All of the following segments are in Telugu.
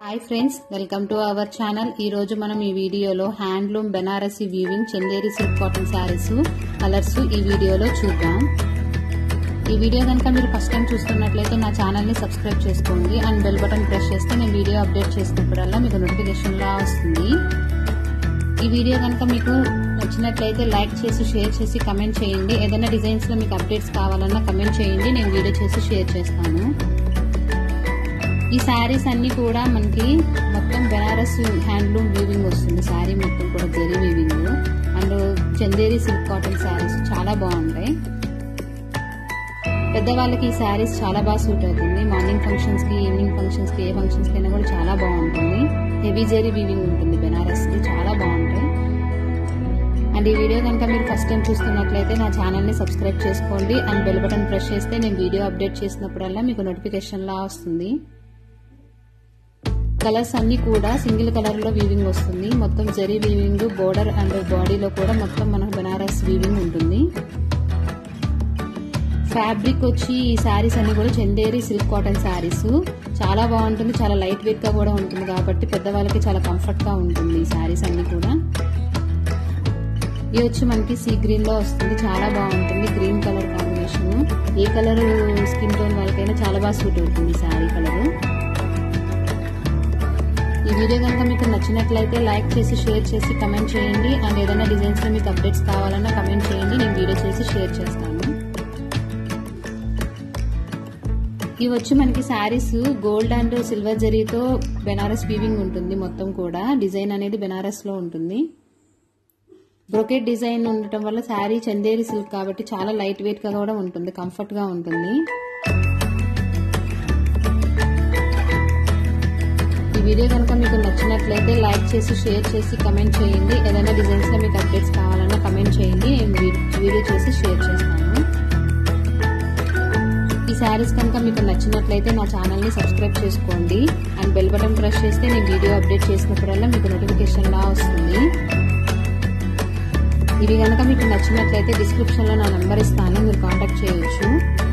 hi friends welcome to our channel ఈ రోజు మనం ఈ వీడియోలో handloom Banarasi weaving Chanderi silk cotton saris colours ఈ వీడియోలో చూద్దాం ఈ వీడియో కనుక మీరు ఫస్ట్ టైం చూస్తున్నట్లయితే నా ఛానల్ని సబ్స్క్రైబ్ చేసుకోండి అండ్ బెల్ బటన్ ప్రెస్ చేస్తే నేను వీడియో అప్డేట్ చేసినప్పుడల్లా మీకు నోటిఫికేషన్లా వస్తుంది ఈ వీడియో కనుక మీకు నచ్చినట్లయితే లైక్ చేసి షేర్ చేసి కమెంట్ చేయండి ఏదైనా డిజైన్స్లో మీకు అప్డేట్స్ కావాలన్నా కమెంట్ చేయండి నేను వీడియో చేసి షేర్ చేస్తాను ఈ శారీస్ అన్ని కూడా మనకి మొత్తం బెనారస్ హ్యాండ్లూమ్ వీవింగ్ వస్తుంది శారీ మొత్తం కూడా zari weaving and Chanderi silk cotton saris చాలా బాగుంటాయి పెద్దవాళ్ళకి ఈ శారీస్ చాలా బాగా సూట్ అవుతుంది మార్నింగ్ ఫంక్షన్స్ కి ఈవినింగ్ ఫంక్షన్స్ కి ఏ ఫంక్షన్స్ కైనా కూడా చాలా బాగుంటుంది హెవీ జరీ వీవింగ్ ఉంటుంది బెనారస్ కి చాలా బాగుంటాయి అండ్ ఈ వీడియో కనుక మీరు ఫస్ట్ టైం చూస్తున్నట్లయితే నా ఛానల్ని సబ్స్క్రైబ్ చేసుకోండి అండ్ బెల్ బటన్ ప్రెస్ చేస్తే నేను వీడియో అప్డేట్ చేసినప్పుడల్లా మీకు నోటిఫికేషన్ లా వస్తుంది కలర్స్ అన్ని కూడా సింగిల్ కలర్ లో వీవింగ్ వస్తుంది మొత్తం జరీ వీవింగ్ బోర్డర్ అండ్ బాడీలో కూడా మొత్తం మనకు బెనారస్ వీవింగ్ ఉంటుంది ఫ్యాబ్రిక్ వచ్చి ఈ శారీస్ అన్ని కూడా చందేరి సిల్క్ కాటన్ శారీస్ చాలా బాగుంటుంది చాలా లైట్ వెయిట్ గా కూడా ఉంటుంది కాబట్టి పెద్దవాళ్ళకి చాలా కంఫర్ట్ గా ఉంటుంది ఈ శారీస్ అన్ని కూడా ఇది వచ్చి మనకి సీ గ్రీన్ లో వస్తుంది చాలా బాగుంటుంది గ్రీన్ కలర్ కాంబినేషన్ ఏ కలర్ స్కిన్ టోన్ వాళ్ళకైనా చాలా బాగా సూట్ అవుతుంది ఈ శారీ కలర్ ఈ వీడియో కనుక మీకు నచ్చినట్లయితే లైక్ చేసి షేర్ చేసి కమెంట్ చేయండి అండ్ ఏదైనా డిజైన్స్ లో మీకు అప్డేట్స్ కావాలన్నా కమెంట్ చేయండి నేను వీడియో చేసి షేర్ చేస్తాను ఇవి వచ్చి మనకి శారీస్ గోల్డ్ అండ్ సిల్వర్ జరీతో బెనారస్ వీవింగ్ ఉంటుంది మొత్తం కూడా డిజైన్ అనేది బెనారస్ లో ఉంటుంది బ్రొకెట్ డిజైన్ ఉండటం వల్ల శారీ చందేరి సిల్క్ కాబట్టి చాలా లైట్ వెయిట్ గా కూడా ఉంటుంది కంఫర్ట్ గా ఉంటుంది ఈ వీడియో కనుక మీకు నచ్చినట్లయితే లైక్ చేసి షేర్ చేసి కమెంట్ చేయండి ఏదైనా డిజైన్స్ లో మీకు అప్డేట్స్ కావాలన్నా కమెంట్ చేయండి నేను వీడియో చేసి షేర్ చేస్తాను ఈ శారీస్ కనుక మీకు నచ్చినట్లయితే నా ఛానల్ని సబ్స్క్రైబ్ చేసుకోండి అండ్ బెల్ బటన్ ప్రెస్ చేస్తే నేను వీడియో అప్డేట్ చేసినప్పుడల్లా మీకు నోటిఫికేషన్ లా వస్తుంది ఇవి కనుక మీకు నచ్చినట్లయితే డిస్క్రిప్షన్లో నా నెంబర్ ఇస్తాను మీరు కాంటాక్ట్ చేయొచ్చు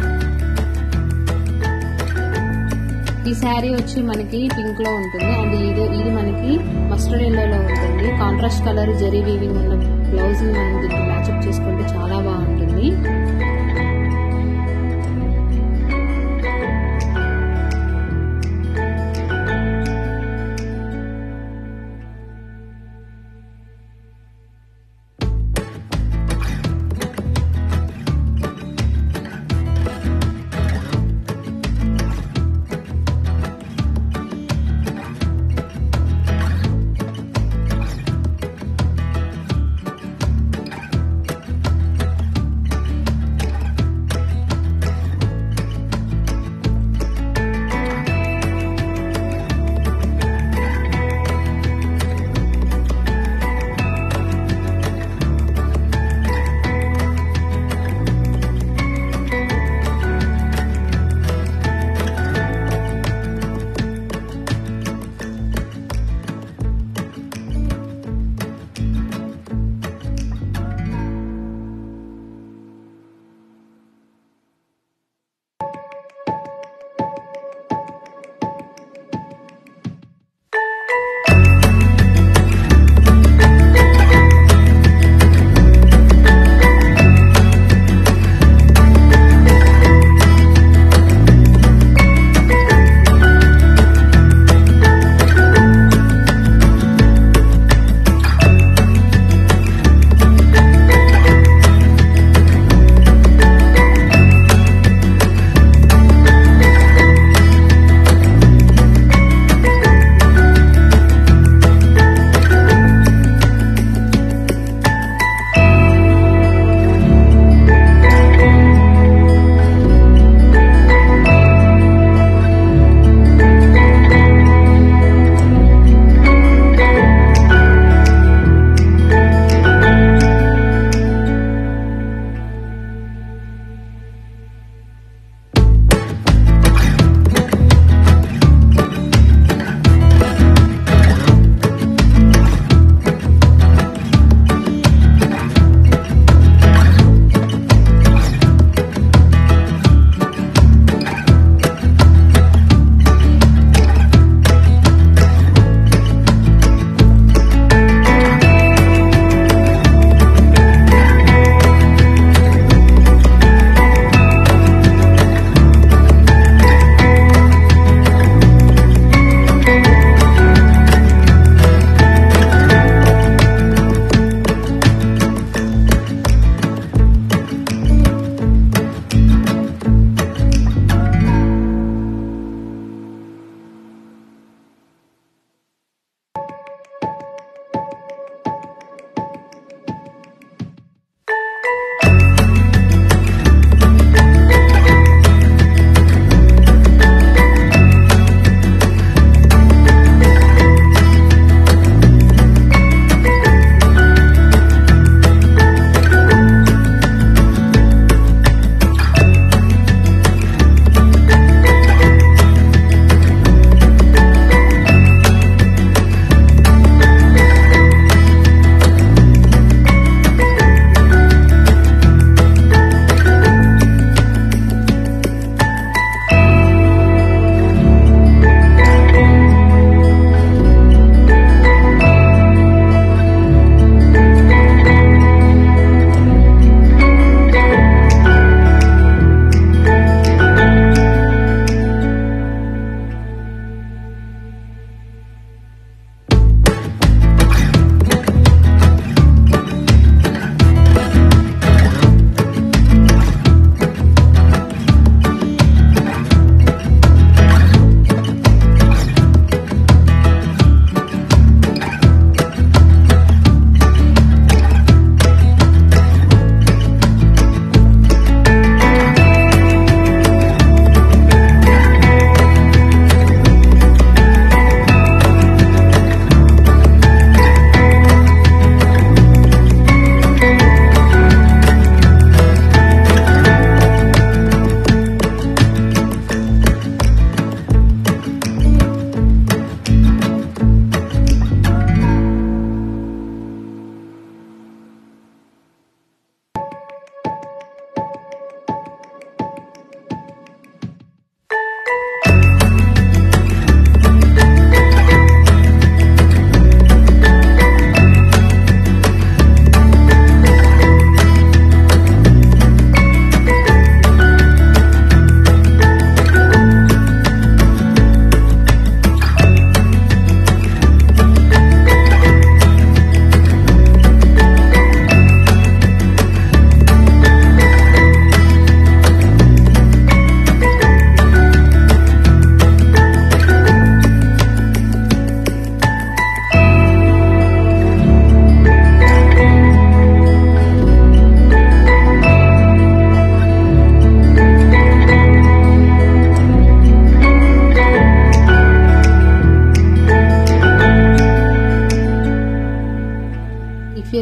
ఈ శారీ వచ్చి మనకి పింక్ లో ఉంటుంది అండ్ ఇది ఇది మనకి మస్టర్డ్ ఎల్లోలో ఉంటుంది కాంట్రాస్ట్ కలర్ జరీ వీవింగ్ ఉన్న బ్లౌజ్ మనం దీనికి మ్యాచ్అప్ చేసుకుంటే చాలా బాగుంటుంది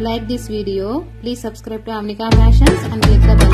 like this video, please subscribe to Avnika Fashions and click the bell